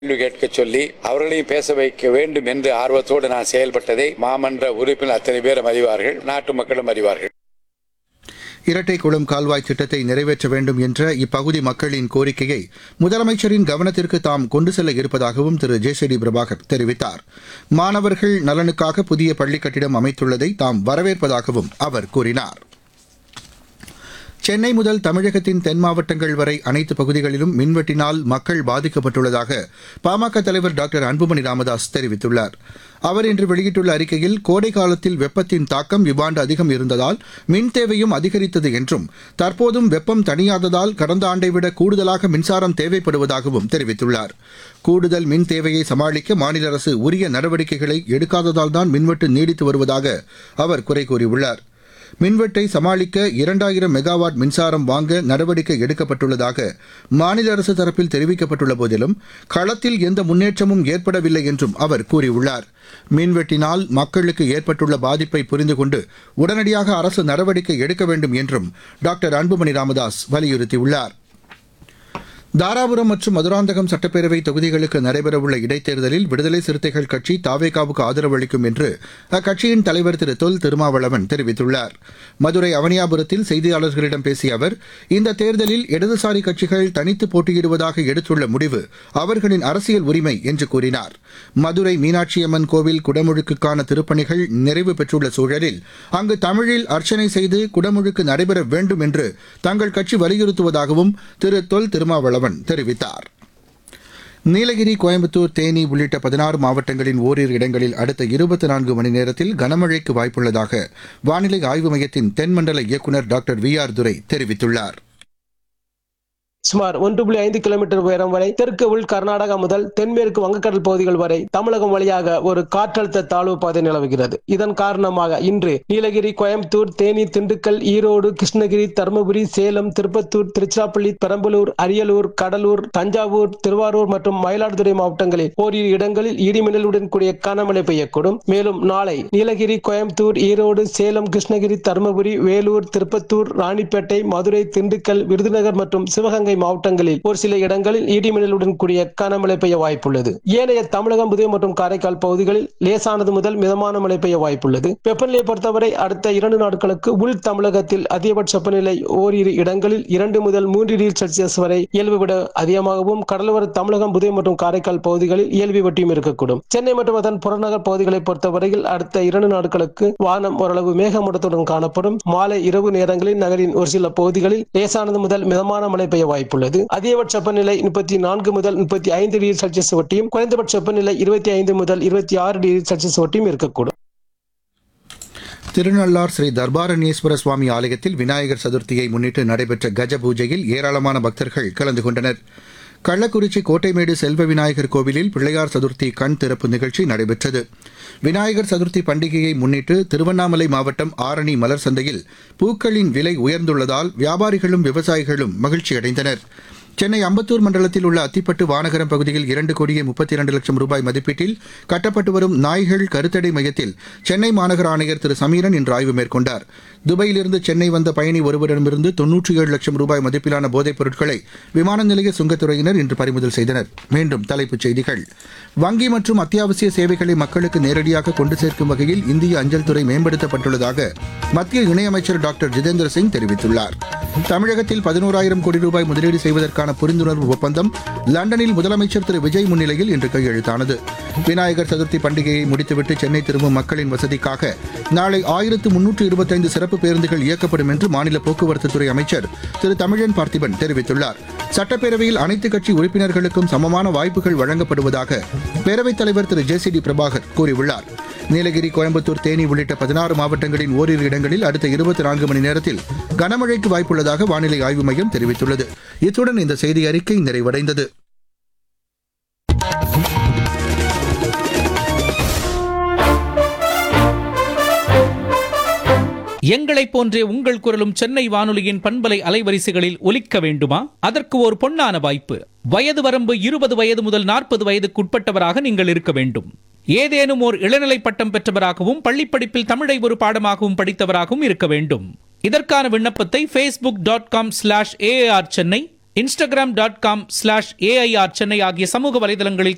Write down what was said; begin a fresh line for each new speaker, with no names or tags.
கேள்வி கேட்க சொல்லி அவர்களையும் பேச வைக்க வேண்டும் என்று ஆர்வத்தோடு நான் செயல்பட்டதை மாமன்ற உறுப்பினர் அத்தனை பேரும் அறிவார்கள் நாட்டு மக்களும் அறிவார்கள்
இரட்டைக்குளம் கால்வாய் திட்டத்தை நிறைவேற்ற வேண்டும் என்ற இப்பகுதி மக்களின் கோரிக்கையை முதலமைச்சரின் கவனத்திற்கு தாம் கொண்டு செல்ல இருப்பதாகவும் திரு ஜேசிடி பிரபாகர் தெரிவித்தார் மாணவர்கள் நலனுக்காக புதிய பள்ளிக் கட்டிடம் அமைத்துள்ளதை தாம் வரவேற்பதாகவும் அவர் கூறினார் சென்னை முதல் தமிழகத்தின் தென் மாவட்டங்கள் வரை அனைத்து பகுதிகளிலும் மின்வெட்டினால் மக்கள் பாதிக்கப்பட்டுள்ளதாக பாமக தலைவர் டாக்டர் அன்புமணி ராமதாஸ் தெரிவித்துள்ளார் அவர் இன்று வெளியிட்டுள்ள அறிக்கையில் கோடை காலத்தில் வெப்பத்தின் தாக்கம் இவ்வாண்டு அதிகம் இருந்ததால் மின் தேவையும் அதிகரித்தது என்றும் தற்போதும் வெப்பம் தணியாததால் கடந்த ஆண்டை விட கூடுதலாக மின்சாரம் தேவைப்படுவதாகவும் தெரிவித்துள்ளார் கூடுதல் மின் தேவையை சமாளிக்க மாநில அரசு உரிய நடவடிக்கைகளை எடுக்காததால் தான் மின்வெட்டு நீடித்து வருவதாக அவர் குறை கூறியுள்ளார் மின்வெட்டை சமாளிக்க இரண்டாயிரம் மெகாவாட் மின்சாரம் வாங்க நடவடிக்கை எடுக்கப்பட்டுள்ளதாக மாநில அரசு தரப்பில் தெரிவிக்கப்பட்டுள்ள போதிலும் களத்தில் எந்த முன்னேற்றமும் ஏற்படவில்லை என்றும் அவர் கூறியுள்ளார் மின்வெட்டினால் மக்களுக்கு ஏற்பட்டுள்ள பாதிப்பை புரிந்து கொண்டு உடனடியாக அரசு நடவடிக்கை எடுக்க வேண்டும் என்றும் டாக்டர் அன்புமணி ராமதாஸ் வலியுறுத்தியுள்ளார் தாராபுரம் மற்றும் மதுராந்தகம் சட்டப்பேரவை தொகுதிகளுக்கு நடைபெறவுள்ள இடைத்தேர்தலில் விடுதலை சிறுத்தைகள் கட்சி தாவேகாவுக்கு ஆதரவு அளிக்கும் என்று அக்கட்சியின் தலைவர் திரு தொல் திருமாவளவன் தெரிவித்துள்ளார் மதுரை அவனியாபுரத்தில் செய்தியாளர்களிடம் பேசிய அவர் இந்த தேர்தலில் இடதுசாரி கட்சிகள் தனித்து போட்டியிடுவதாக எடுத்துள்ள முடிவு அவர்களின் அரசியல் உரிமை என்று கூறினார் மதுரை மீனாட்சியம்மன் கோவில் குடமுழுக்குக்கான திருப்பணிகள் நிறைவு பெற்றுள்ள சூழலில் அங்கு தமிழில் அர்ச்சனை செய்து குடமுழுக்கு நடைபெற வேண்டும் என்று தங்கள் கட்சி வலியுறுத்துவதாகவும் திரு தொல் திருமாவளவன் தெரிவித்தார் நீலகிரி கோயம்புத்தூர் தேனி உள்ளிட்ட பதினாறு மாவட்டங்களின் ஓரிரு இடங்களில் அடுத்த இருபத்தி நான்கு மணி நேரத்தில் கனமழைக்கு வாய்ப்புள்ளதாக வானிலை ஆய்வு மையத்தின் தென்மண்டல இயக்குநர் டாக்டர் வி ஆர் துரை தெரிவித்துள்ளார்
சுமார் ஒன்று புள்ளி ஐந்து கிலோமீட்டர் உயரம் வரை தெற்கு உள் கர்நாடகா முதல் தென்மேற்கு வங்கக்கடல் பகுதிகள் வரை தமிழகம் வழியாக ஒரு காற்றழுத்த தாழ்வு பாதை நிலவுகிறது இதன் காரணமாக இன்று நீலகிரி கோயம்புத்தூர் தேனி திண்டுக்கல் ஈரோடு கிருஷ்ணகிரி தருமபுரி சேலம் திருப்பத்தூர் திருச்சிராப்பள்ளி பெரம்பலூர் அரியலூர் கடலூர் தஞ்சாவூர் திருவாரூர் மற்றும் மயிலாடுதுறை மாவட்டங்களில் ஓரிரு இடங்களில் இடிமின்னலுடன் கூடிய கனமழை பெய்யக்கூடும் மேலும் நாளை நீலகிரி கோயம்புத்தூர் ஈரோடு சேலம் கிருஷ்ணகிரி தருமபுரி வேலூர் திருப்பத்தூர் ராணிப்பேட்டை மதுரை திண்டுக்கல் விருதுநகர் மற்றும் சிவகங்கை மாவட்டங்களில் ஒரு சில இடங்களில் இடிமின்னலுடன் கூடிய கனமழை பெய்ய வாய்ப்புள்ளது ஏனைய தமிழகம் புதுவை மற்றும் காரைக்கால் பகுதிகளில் லேசானது முதல் மிதமான மழை பெய்ய வாய்ப்புள்ளது வெப்பநிலையை பொறுத்தவரை அடுத்த இரண்டு நாட்களுக்கு உள் தமிழகத்தில் அதிகபட்ச வெப்பநிலை ஓரிரு இடங்களில் இரண்டு முதல் மூன்று டிகிரி செல்சியஸ் வரை இயல்பு விட அதிகமாகவும் கடலோர தமிழகம் புதுவை மற்றும் காரைக்கால் பகுதிகளில் இயல்பு வட்டியும் இருக்கக்கூடும் சென்னை மற்றும் அதன் புறநகர் பகுதிகளை பொறுத்தவரையில் அடுத்த இரண்டு நாட்களுக்கு வானம் ஓரளவு மேகமூட்டத்துடன் காணப்படும் மாலை இரவு நேரங்களில் நகரின் ஒரு சில பகுதிகளில் லேசானது முதல் மிதமான மழை பெய்ய வாய்ப்புள்ளது அதிகபட்ச வெப்பநிலை முப்பத்தி நான்கு முதல் முப்பத்தி ஐந்து டிகிரி செல்சியஸ் வட்டியும் குறைந்தபட்ச வெப்பநிலை இருபத்தி ஐந்து முதல் இருபத்தி ஆறு டிகிரி செல்சியஸ் வட்டியும் இருக்கக்கூடும்
திருநள்ளார் ஸ்ரீ தர்பாரண்யேஸ்வர சுவாமி ஆலயத்தில் விநாயகர் சதுர்த்தியை முன்னிட்டு நடைபெற்ற கஜ பூஜையில் ஏராளமான பக்தர்கள் கலந்து கொண்டனர் கள்ளக்குறிச்சி கோட்டைமேடு செல்வ விநாயகர் கோவிலில் பிள்ளையார் சதுர்த்தி கண் திறப்பு நிகழ்ச்சி நடைபெற்றது விநாயகர் சதுர்த்தி பண்டிகையை முன்னிட்டு திருவண்ணாமலை மாவட்டம் ஆரணி மலர் சந்தையில் பூக்களின் விலை உயர்ந்துள்ளதால் வியாபாரிகளும் விவசாயிகளும் மகிழ்ச்சியடைந்தனர் சென்னை அம்பத்தூர் மண்டலத்தில் உள்ள அத்திப்பட்டு வானகரம் பகுதியில் இரண்டு கோடியே முப்பத்தி இரண்டு லட்சம் ரூபாய் மதிப்பீட்டில் கட்டப்பட்டு வரும் நாய்கள் கருத்தடை மையத்தில் சென்னை மாநகர ஆணையர் திரு சமீரன் இன்று ஆய்வு மேற்கொண்டார் துபாயிலிருந்து சென்னை வந்த பயணி ஒருவரிடமிருந்து தொன்னூற்றி ஏழு லட்சம் ரூபாய் மதிப்பிலான போதைப் பொருட்களை விமான நிலைய சுங்கத்துறையினர் இன்று பறிமுதல் செய்தனர் மீண்டும் தலைப்புச் செய்திகள் வங்கி மற்றும் அத்தியாவசிய சேவைகளை மக்களுக்கு நேரடியாக கொண்டு சேர்க்கும் வகையில் இந்திய அஞ்சல் துறை மேம்படுத்தப்பட்டுள்ளதாக மத்திய இணையமைச்சர் டாக்டர் ஜிதேந்திர சிங் தெரிவித்துள்ளார் தமிழகத்தில் பதினோராயிரம் கோடி ரூபாய் முதலீடு செய்வதற்கான புரிந்துணர்வு ஒப்பந்தம் லண்டனில் முதலமைச்சர் திரு விஜய் முன்னிலையில் இன்று கையெழுத்தானது விநாயகர் சதுர்த்தி பண்டிகையை முடித்துவிட்டு சென்னை திரும்பும் மக்களின் வசதிக்காக நாளை ஆயிரத்து முன்னூற்று இருபத்தைந்து சிறப்பு பேருந்துகள் இயக்கப்படும் என்று மாநில போக்குவரத்துத்துறை அமைச்சர் திரு தமிழன் பார்த்திபன் தெரிவித்துள்ளார் சட்டப்பேரவையில் அனைத்து கட்சி உறுப்பினர்களுக்கும் சமமான வாய்ப்புகள் வழங்கப்படுவதாக பேரவைத் தலைவர் Thiru J C D Prabhakar கூறியுள்ளார் நீலகிரி கோயம்புத்தூர் தேனி உள்ளிட்ட பதினாறு மாவட்டங்களின் ஓரிரு இடங்களில் அடுத்த இருபத்தி நான்கு மணி நேரத்தில் கனமழைக்கு வாய்ப்புள்ளதாக வானிலை ஆய்வு மையம் தெரிவித்துள்ளது இத்துடன் இந்த செய்தி அறிக்கை நிறைவடைந்தது
எங்களைப் போன்றே உங்கள் குரலும் சென்னை வானொலியின் பண்பலை அலைவரிசைகளில் ஒலிக்க வேண்டுமா அதற்கு ஒரு பொன்னான வாய்ப்பு வயது வரம்பு இருபது வயது முதல் நாற்பது வயதுக்குட்பட்டவராக நீங்கள் இருக்க வேண்டும் ஏதேனும் ஓர் இளநிலை பட்டம் பெற்றவராகவும் பள்ளிப்படிப்பில் தமிழை ஒரு பாடமாகவும் படித்தவராகவும் இருக்க வேண்டும் இதற்கான விண்ணப்பத்தை Facebook dot com slash AR Chennai Instagram dot com slash AIR Chennai ஆகிய சமூக வலைதளங்களில்